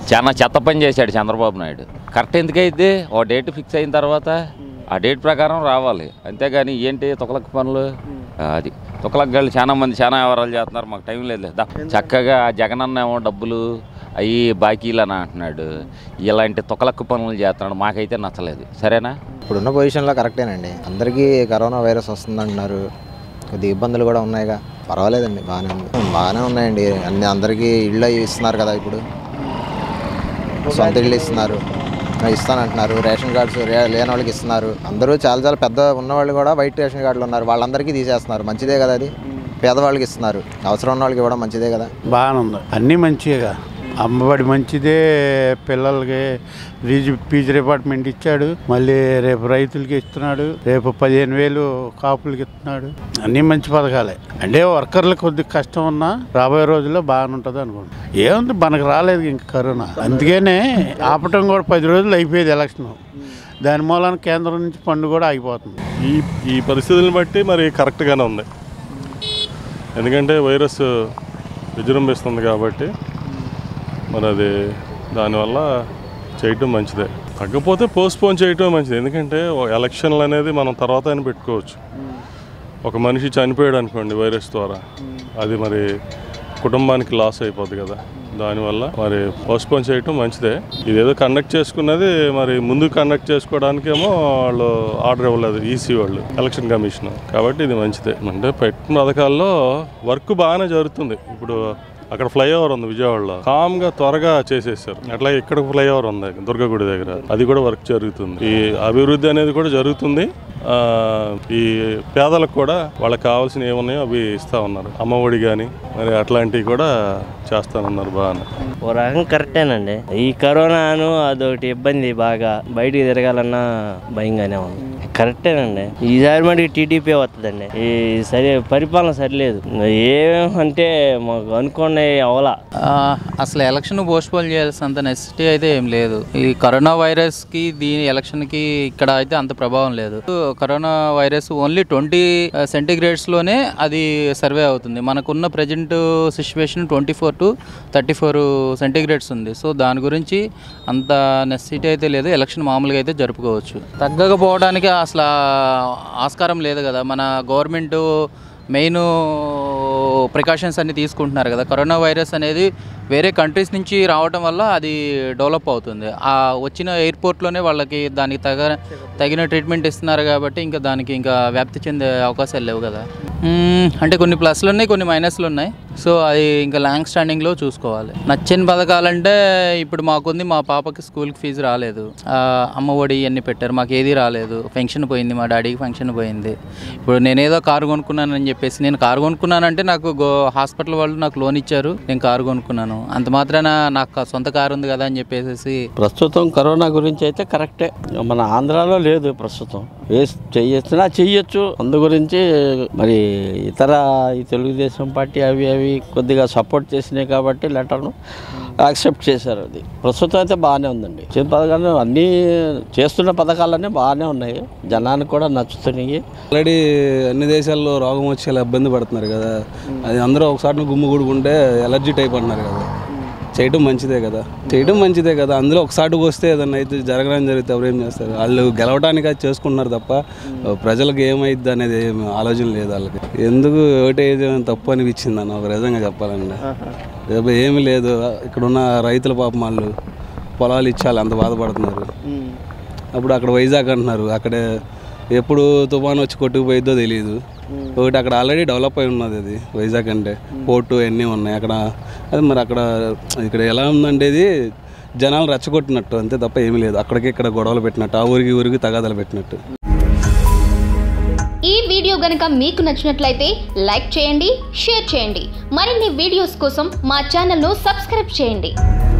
చాలా చెత్త పని చేశాడు చంద్రబాబు నాయుడు కరెక్ట్ ఎందుకైతే ఓ డేట్ ఫిక్స్ అయిన తర్వాత ఆ డేట్ ప్రకారం రావాలి అంతేగాని ఏంటి తొకలక్క పనులు ఆ, అది తొకలక్క గాళ్ళు చాలా మంది చాలా వ్యవహారాలు చేస్తున్నారు మాకు టైం లేదు దా. చక్కగా జగనన్న ఏమో డబ్బులు అవి బాకీలు అని అంటున్నాడు ఇలాంటి తొకలక్క పనులు చేస్తున్నాడు మాకైతే నచ్చలేదు సరేనా ఇప్పుడున్న పొజిషన్లో కరెక్టేనండి అందరికీ కరోనా వైరస్ వస్తుందంటున్నారు కొద్ది ఇబ్బందులు కూడా ఉన్నాయిగా పర్వాలేదండి బాగానే ఉంది బాగానే ఉన్నాయండి అన్ని అందరికీ ఇళ్ళు అవి ఇస్తున్నారు కదా ఇప్పుడు సొంత ఇళ్ళు ఇస్తున్నారు ఆ, ఇస్తానంటున్నారు రేషన్ కార్డ్స్ రే- లేని వాళ్ళకి ఇస్తున్నారు అందరూ చాలా చాలా పెద్ద ఉన్నవాళ్ళు కూడా వైట్ రేషన్ కార్డులు ఉన్నారు వాళ్ళందరికీ తీసేస్తున్నారు మంచిదే కదా అది పేదవాళ్ళకి ఇస్తున్నారు అవసరం ఉన్న వాళ్ళకి ఇవ్వడం మంచిదే కదా బాగానే ఉంది అన్నీ మంచిగా అమ్మఒడి మంచిదే పిల్లలకి రీజు ఫీజు డిపార్ట్మెంట్ ఇచ్చాడు మళ్ళీ రేపు రైతులకి ఇస్తున్నాడు రేపు పదిహేను వేలు కాపులకి ఇస్తున్నాడు అన్నీ మంచి పథకాలే అంటే వర్కర్లకు కొద్దిగా కష్టం ఉన్నా రాబోయే రోజుల్లో బాగానే ఉంటుంది అనుకుంటా ఏముంది మనకు రాలేదు ఇంక కరోనా అందుకనే ఆపటం కూడా పది రోజులు అయిపోయేది ఎలక్షన్ దాని మూలాన కేంద్రం నుంచి పండు కూడా ఆగిపోతుంది ఈ ఈ పరిస్థితులను బట్టి మరి కరెక్ట్గానే ఉంది ఎందుకంటే వైరస్ విజృంభిస్తుంది కాబట్టి మరి అది దానివల్ల చేయటం మంచిదే తగ్గపోతే పోస్ట్పోన్ చేయటం మంచిది ఎందుకంటే ఓ ఎలక్షన్లు అనేది మనం తర్వాత అయినా పెట్టుకోవచ్చు ఒక మనిషి చనిపోయాడు అనుకోండి వైరస్ ద్వారా అది మరి కుటుంబానికి లాస్ అయిపోద్ది కదా దానివల్ల మరి పోస్ట్పోన్ చేయటం మంచిదే ఇదేదో కండక్ట్ చేసుకున్నది మరి ముందు కండక్ట్ చేసుకోవడానికేమో వాళ్ళు ఆర్డర్ ఇవ్వలేదు ఈసీ వాళ్ళు ఎలక్షన్ కమిషన్ కాబట్టి ఇది మంచిదే అంటే పెట్టిన పథకాల్లో వర్క్ బాగానే జరుగుతుంది ఇప్పుడు అక్కడ ఫ్లైఓవర్ ఉంది విజయవాడలో కామ్ గా త్వరగా చేసేసారు అట్లాగే ఇక్కడ ఫ్లైఓవర్ ఉంది దుర్గగుడి దగ్గర అది కూడా వర్క్ జరుగుతుంది ఈ అభివృద్ధి అనేది కూడా జరుగుతుంది ఆ, ఈ పేదలకు కూడా వాళ్ళకి కావాల్సిన ఏమున్నాయో అవి ఇస్తా ఉన్నారు అమ్మఒడి కానీ మరి అట్లాంటివి కూడా చేస్తానన్నారు బాగానే ఓ రకం కరెక్టేనండి ఈ కరోనాను అదొకటి ఇబ్బంది బాగా బయటికి తిరగాలన్నా భయంగానే ఉంది కరెక్టేనండి ఈసారి మటుకు టీడీపీ వస్తుందండి ఈ సరి పరిపాలన సరిలేదు ఏమంటే మాకు అనుకునే అవలా ఆ, అసలు ఎలక్షన్ పోస్ట్పోన్ చేయాల్సినంత నెసిటీ అయితే ఏం లేదు ఈ కరోనా వైరస్ కి దీని ఎలక్షన్ కి ఇక్కడ అయితే అంత ప్రభావం లేదు corona virus only twenty centigrades లోనే అది సర్వే అవుతుంది మనకున్న present situation twenty four to thirty four centigrades ఉంది సో దాని గురించి అంత నెసిటీ అయితే లేదు ఎలక్షన్ మామూలుగా అయితే జరుపుకోవచ్చు తగ్గకపోవడానికి అసలు ఆస్కారం లేదు కదా మన గవర్నమెంట్ మెయిన్ ప్రికాషన్స్ అన్ని తీసుకుంటున్నారు కదా కరోనా వైరస్ అనేది వేరే కంట్రీస్ నుంచి రావడం వల్ల అది డెవలప్ అవుతుంది ఆ వచ్చిన ఎయిర్పోర్ట్లోనే వాళ్ళకి దానికి తగ తగిన ట్రీట్మెంట్ ఇస్తున్నారు కాబట్టి ఇంకా దానికి ఇంకా వ్యాప్తి చెందే అవకాశాలు లేవు కదా మ్మ్, అంటే కొన్ని ప్లస్లు ఉన్నాయి కొన్ని మైనస్లు ఉన్నాయి సో అది ఇంకా లాంగ్ స్టాండింగ్లో చూసుకోవాలి నచ్చని పథకాలంటే ఇప్పుడు మాకుంది మా పాపకి స్కూల్కి ఫీజు రాలేదు ఆ, అమ్మ ఒడి ఇవన్నీ పెట్టారు మాకు ఏది రాలేదు ఫంక్షన్ పోయింది మా డాడీకి ఫంక్షన్ పోయింది ఇప్పుడు నేనేదో కారు కొనుక్కున్నానని చెప్పేసి నేను కారు కొనుక్కున్నానంటే నాకు గో హాస్పిటల్ వాళ్ళు నాకు లోన్ ఇచ్చారు నేను కారు కొనుక్కున్నాను అంత మాత్రాన నాకు సొంత కారు ఉంది కదా అని చెప్పేసి ప్రస్తుతం కరోనా గురించి అయితే కరెక్టే మన ఆంధ్రాలో లేదు ప్రస్తుతం వేసి చెయ్యొచ్చునా చెయ్యొచ్చు అందు గురించి మరి ఇతర ఈ తెలుగుదేశం పార్టీ అవి అవి కొద్దిగా సపోర్ట్ చేసినాయి కాబట్టి లెటర్ను యాక్సెప్ట్ చేశారు అది ప్రస్తుతం అయితే బాగానే ఉందండి చేతి పథకాలు అన్నీ చేస్తున్న పథకాలన్నీ బాగానే ఉన్నాయి జనానికి కూడా నచ్చుతున్నాయి ఆల్రెడీ అన్ని దేశాల్లో రోగం వచ్చి ఇలా ఇబ్బంది పడుతున్నారు కదా అది అందరూ ఒకసారి గుమ్ము కూడుకుంటే ఎలర్జీ టైప్ అన్నారు కదా చేయటం మంచిదే కదా చేయటం మంచిదే కదా అందులో ఒకసారి వస్తే ఏదన్నా అయితే జరగడం జరిగితే ఎవరు ఏం చేస్తారు వాళ్ళు గెలవడానికి అది చేసుకుంటున్నారు తప్ప ప్రజలకు ఏమైద్ది అనేది ఏం ఆలోచన లేదు వాళ్ళకి ఎందుకు ఓటేయడం తప్పు అనిపించింది అన్న ఒక విధంగా చెప్పాలండి రేపు ఏమీ లేదు ఇక్కడ ఉన్న రైతుల పాపం వాళ్ళు పొలాలు ఇచ్చాలి అంత బాధపడుతున్నారు అప్పుడు అక్కడ వైజాగ్ అంటున్నారు అక్కడ ఎప్పుడు తుఫాన్ వచ్చి కొట్టుకుపోయిద్దో తెలియదు ఒకటి అక్కడ ఆల్రెడీ డెవలప్ అయి ఉన్నది అది వైజాగ్ అంటే పోర్టు అన్నీ ఉన్నాయి అక్కడ అది మరి అక్కడ ఇక్కడ ఎలా ఉందంటే ఇది జనాలు రెచ్చగొట్టినట్టు అంతే తప్ప ఏమీ లేదు అక్కడికి ఇక్కడ గొడవలు పెట్టినట్టు ఆ ఊరికి ఈ ఊరికి తగాదాలు పెట్టినట్టు ఈ వీడియో గనుక మీకు నచ్చినట్లయితే లైక్ చేయండి షేర్ చేయండి మరిన్ని వీడియోస్ కోసం మా ఛానల్ను సబ్స్క్రైబ్ చేయండి